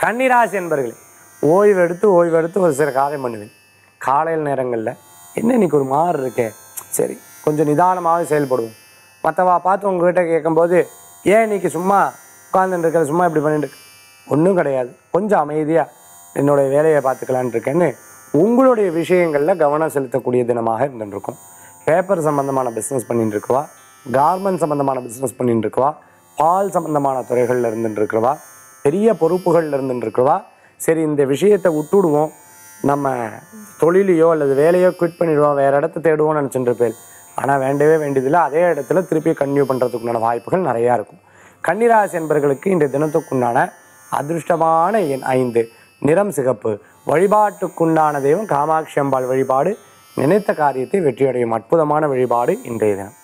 கன்னிராசி என்பர்களே ஓய்வு எடுத்து ஓய்வு எடுத்து ஒரு சில காரியம் பண்ணுவேன் காலையில் நேரங்களில் என்ன இன்னைக்கு ஒரு மாறு இருக்கே சரி கொஞ்சம் நிதானமாக செயல்படுவோம் மற்றவா பார்த்து உங்ககிட்ட கேட்கும்போது ஏன் இன்னைக்கு சும்மா உட்காந்துட்டு இருக்கிற சும்மா இப்படி பண்ணிட்டு இருக்க ஒன்றும் கிடையாது கொஞ்சம் அமைதியாக என்னுடைய வேலையை பார்த்துக்கலான்னு இருக்கேன்னு உங்களுடைய விஷயங்களில் கவனம் செலுத்தக்கூடிய தினமாக இருந்துருக்கும் பேப்பர் சம்பந்தமான பிஸ்னஸ் பண்ணிட்டு இருக்கவா கார்மெண்ட் சம்பந்தமான பிஸ்னஸ் பண்ணிட்டு இருக்கவா பால் சம்பந்தமான துறைகளில் இருந்துட்டு இருக்கிறவா பெரிய பொறுப்புகளில் இருந்துட்டு இருக்கிறவா சரி இந்த விஷயத்தை விட்டுடுவோம் நம்ம தொழிலையோ அல்லது வேலையோ குவிட் பண்ணிடுவோம் வேற இடத்த தேடுவோம்னு நினச்சிட்டு இருப்பேன் ஆனால் வேண்டவே வேண்டியதில்லை அதே இடத்துல திருப்பி கன்டினியூ பண்ணுறதுக்குண்டான வாய்ப்புகள் நிறையா இருக்கும் கன்னிராசி என்பர்களுக்கு இந்த தினத்துக்குண்டான அதிர்ஷ்டமான எண் ஐந்து நிறம் சிகப்பு வழிபாட்டுக்குண்டான தெய்வம் காமாட்சி அம்பாள் வழிபாடு நினைத்த காரியத்தை வெற்றியடையும் அற்புதமான வழிபாடு இன்றைய தினம்